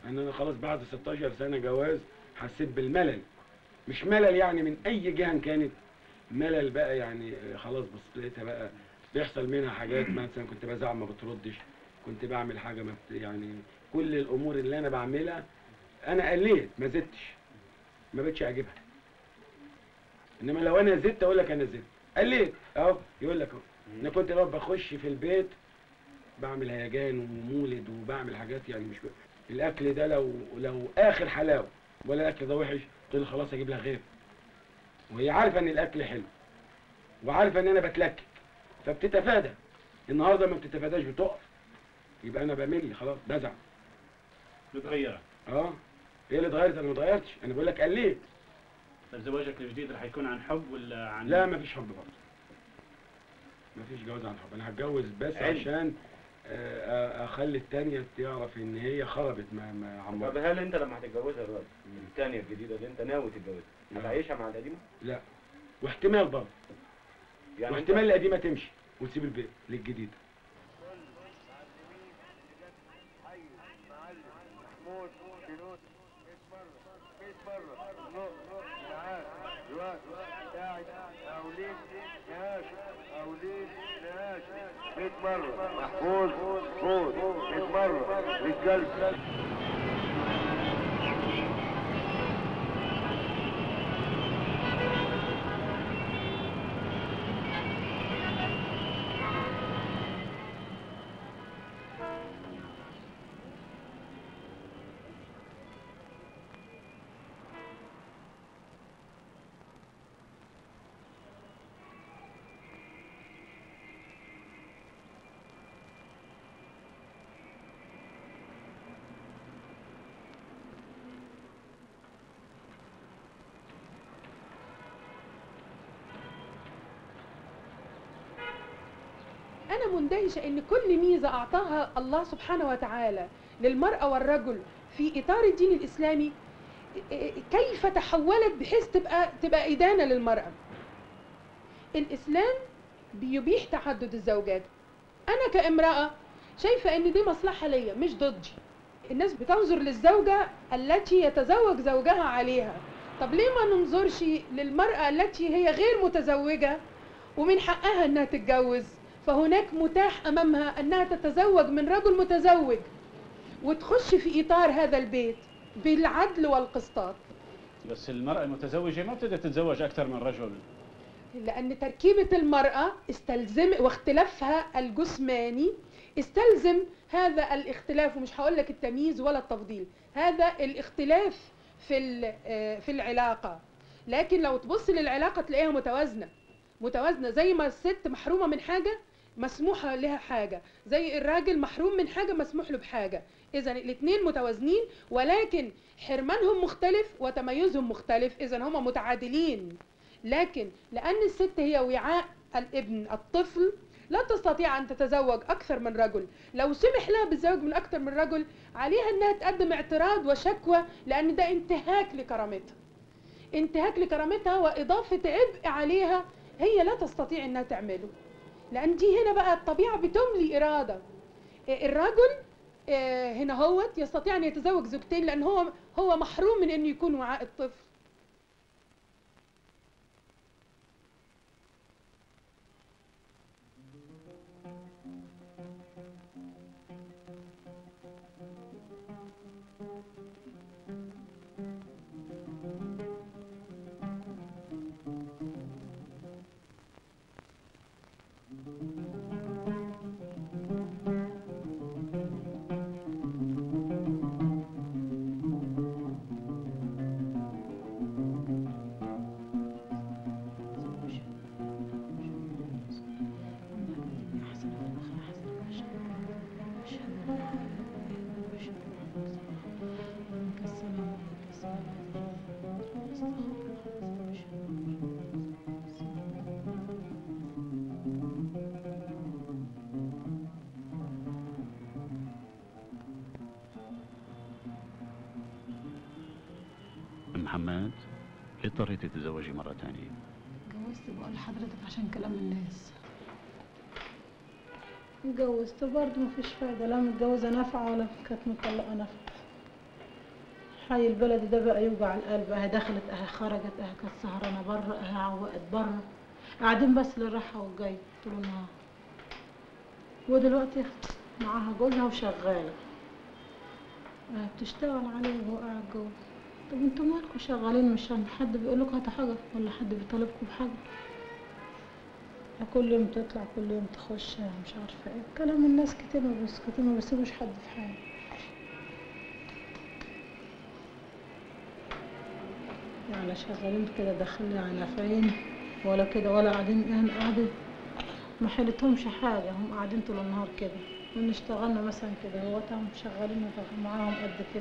ان انا خلاص بعد 16 سنه جواز حسيت بالملل مش ملل يعني من اي جهه كانت ملل بقى يعني خلاص بص لقيتها بقى بيحصل منها حاجات مثلا كنت بزعل ما بتردش كنت بعمل حاجه ما بت... يعني كل الامور اللي انا بعملها انا قليت ما زدتش ما بقتش اعجبها انما لو انا زدت اقول لك انا زدت قليت اهو يقول لك اهو انا كنت لو بخش في البيت بعمل هيجان ومولد وبعمل حاجات يعني مش ب... الاكل ده لو لو اخر حلاوه ولا الاكل ده وحش قلت له خلاص اجيب لها غيره وهي عارفه ان الاكل حلو وعارفه ان انا بتلكك فبتتفادى النهارده ما بتتفاداش بتقف يبقى انا بمل خلاص بزعل متغيرة اه ايه اللي اتغيرت انا ما اتغيرتش انا بقول لك قليت طب زواجك الجديد رح يكون عن حب ولا عن لا مفيش حب برضه مفيش جواز عن حب انا هتجوز بس علم. عشان آه، آه، اخلي التانية تعرف ان هي خربت ما ما طب عمرها هل انت لما هتتجوزها دلوقتي الثانيه الجديده اللي انت ناوي تتجوزها هتعيشها مع القديمه؟ لا واحتمال برضه يعني انت واحتمال القديمه تمشي وتسيب البيت للجديد محمود شنود 100 مرة 100 مرة نو نو تعال الوقت قاعد أولين نهاش أولين نهاش 100 مرة محفوظ فوز 100 مرة للجلسة أنا مندهشة إن كل ميزة أعطاها الله سبحانه وتعالى للمرأة والرجل في إطار الدين الإسلامي كيف تحولت بحيث تبقى تبقى إدانة للمرأة. الإسلام بيبيح تعدد الزوجات. أنا كامرأة شايفة إن دي مصلحة ليا مش ضدي. الناس بتنظر للزوجة التي يتزوج زوجها عليها. طب ليه ما ننظرش للمرأة التي هي غير متزوجة ومن حقها إنها تتجوز؟ فهناك متاح امامها انها تتزوج من رجل متزوج وتخش في اطار هذا البيت بالعدل والقسطاط بس المرأة المتزوجة ما بتقدر تتزوج أكثر من رجل لان تركيبه المراه استلزم واختلافها الجسماني استلزم هذا الاختلاف ومش هقول لك التمييز ولا التفضيل هذا الاختلاف في ال- آه، في العلاقه لكن لو تبص للعلاقه تلاقيها متوازنه متوازنه زي ما الست محرومه من حاجه مسموحه لها حاجه زي الراجل محروم من حاجه مسموح له بحاجه اذا الاثنين متوازنين ولكن حرمانهم مختلف وتميزهم مختلف اذا هما متعادلين لكن لان الست هي وعاء الابن الطفل لا تستطيع ان تتزوج اكثر من رجل لو سمح لها بالزواج من اكثر من رجل عليها انها تقدم اعتراض وشكوى لان ده انتهاك لكرامتها انتهاك لكرامتها واضافه عبء عليها هي لا تستطيع انها تعمله لان دي هنا بقى الطبيعه بتملي اراده إيه، الرجل إيه، هنا هوت يستطيع ان يتزوج زوجتين لان هو هو محروم من انه يكون وعاء الطفل محمد ليه اضطريتي تتزوجي مرة ثانية؟ اتجوزت بقول لحضرتك عشان كلام الناس اتجوزت برضه مفيش فايدة لا متجوزة نافعة ولا كانت مطلقة نافعة حي البلد ده بقى يوجع القلب اهي دخلت اهي خرجت اهي كانت سهرانه بره اهي عوقت بره قاعدين بس للراحه والجاي طول النهار ودلوقتي معاها جوزها وشغاله اهي بتشتغل عليه وهو قاعد جوه طب انتوا مالكوا شغالين مش عند حد بيقول لكم هاتوا حاجه ولا حد بيطالبكم بحاجه كل يوم تطلع كل يوم تخش مش عارفه ايه كلام الناس كتير ما بس كتير ما بيسيبوش حد في حاله يعني شغالين كده داخلين على نافعين ولا كده ولا قاعدين يعني قاعدين ما حيلتهمش حاجة هم قاعدين طول النهار كده وإن اشتغلنا مثلا كده هو هم شغالين وطبعاً معاهم قد كده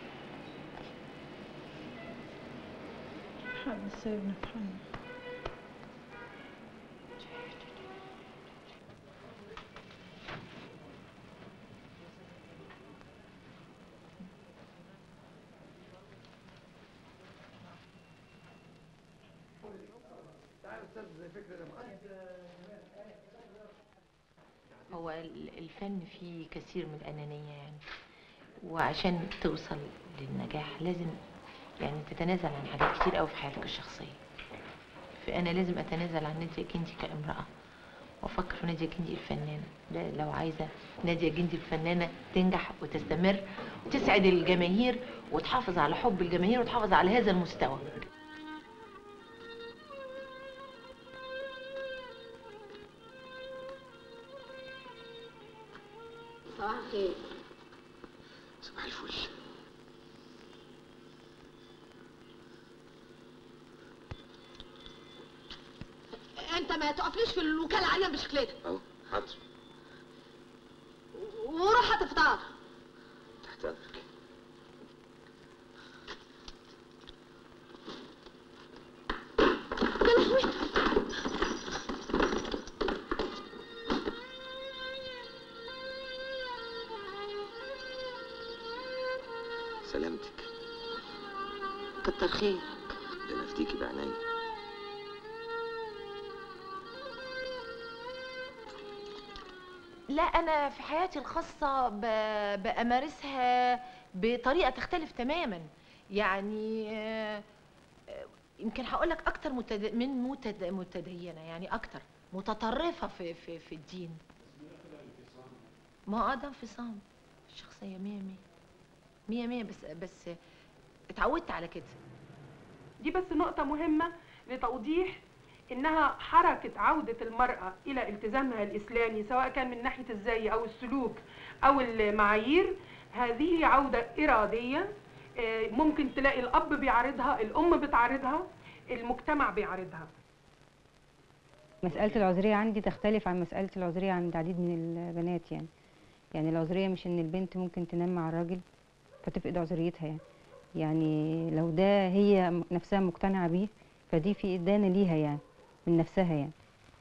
حد سايبنا في حالنا هو ال- الفن فيه كثير من الأنانية يعني وعشان توصل للنجاح لازم يعني تتنازل عن حاجات كتير قوي في حياتك الشخصية فأنا لازم أتنازل عن نادية جندي كامرأة وأفكر في نادية جندي الفنانة لا- لو عايزة نادية جندي الفنانة تنجح وتستمر وتسعد الجماهير وتحافظ على حب الجماهير وتحافظ على هذا المستوى صباح الخير صباح الفل انت ما تقفليش في الوكاله عليا بشكلتك اهو حاضر وروح هات فطار تحت امرك يا لهوي سلامتك كتر خير ده انا افديكي بعينيا لا انا في حياتي الخاصه ب... بامارسها بطريقه تختلف تماما يعني آه، آه، يمكن هقول لك اكتر متد... من متد... متدينه يعني اكتر متطرفه في في في الدين ما هو آه ده انفصام الشخصيه مية مية مية مية بس بس اتعودت على كده دي بس نقطة مهمة لتوضيح إنها حركة عودة المرأة إلى التزامها الإسلامي سواء كان من ناحية الزي أو السلوك أو المعايير هذه عودة إرادية آه، ممكن تلاقي الأب بيعرضها الأم بتعرضها المجتمع بيعرضها مسألة العذرية عندي تختلف عن مسألة العذرية عند عديد من البنات يعني يعني العذرية مش إن البنت ممكن تنام مع الراجل فتفقد عذريتها يعني يعني لو ده هي نفسها مقتنعة بيه فدي في إدانة ليها يعني من نفسها يعني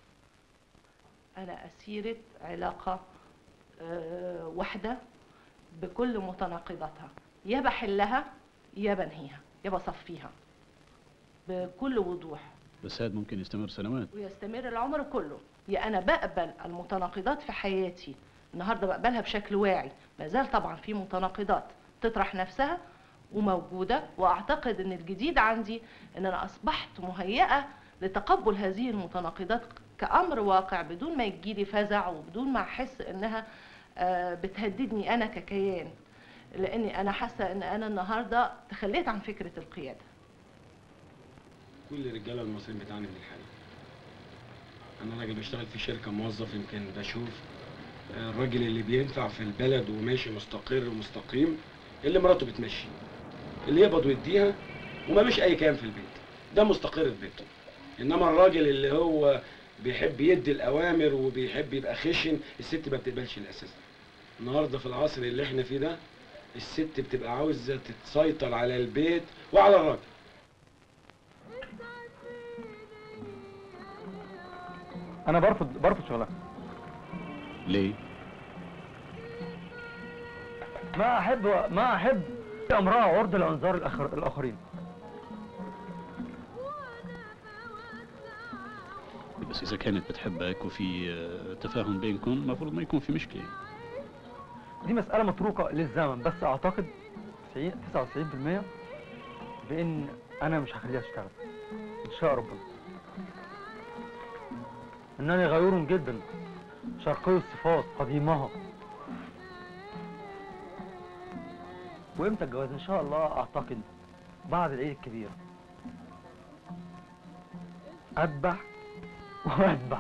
أنا أسيرة علاقة آه، واحدة بكل متناقضاتها يا بحلها يا بنهيها يا بصفيها بكل وضوح بس هذا ممكن يستمر سنوات ويستمر العمر كله يا أنا بقبل المتناقضات في حياتي النهاردة بقبلها بشكل واعي ما زال طبعا في متناقضات تطرح نفسها وموجودة وأعتقد أن الجديد عندي أن أنا أصبحت مهيئة لتقبل هذه المتناقضات كأمر واقع بدون ما يجيلي فزع وبدون ما أحس أنها آه، بتهددني أنا ككيان لأني أنا حاسة أن أنا النهاردة تخليت عن فكرة القيادة كل الرجاله المصريين بتعاني من الحاله انا راجل بشتغل في شركه موظف يمكن بشوف آه، الراجل اللي بينفع في البلد وماشي مستقر ومستقيم اللي مراته بتمشي اللي يقبض ويديها ومالوش اي كلام في البيت ده مستقر في بيته انما الراجل اللي هو بيحب يدي الاوامر وبيحب يبقى خشن الست ما بتقبلش الاساس النهارده في العصر اللي احنا فيه ده الست بتبقى عاوزه تسيطر على البيت وعلى الراجل انا برفض برفض شغلها ليه؟ ما احب ما احب امراه عرضه لانظار الآخر الاخرين بس إذا كانت بتحبك وفي آه، تفاهم بينكم المفروض ما يكون في مشكلة دي مساله متروكه للزمن بس اعتقد 90 99% بان انا مش هخليها تشتغل ان شاء ربنا انني غيور جدا شرقي الصفات قديمها وامتى الجواز ان شاء الله اعتقد بعد العيد الكبير اذبح واذبح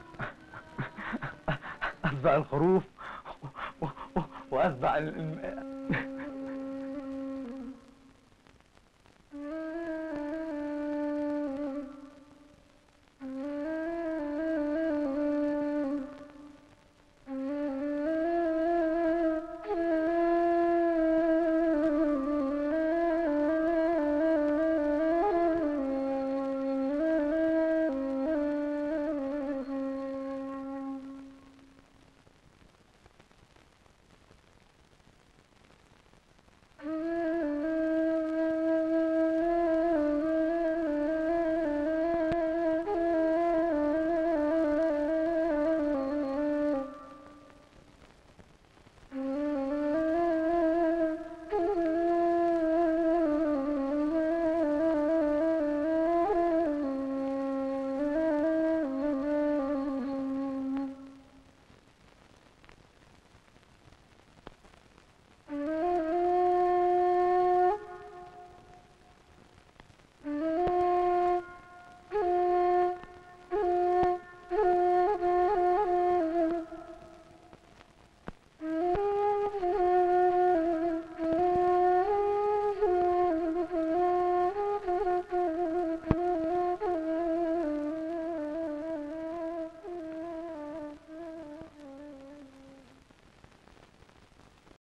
اذبح الخروف و- و- واذبح ال- الم-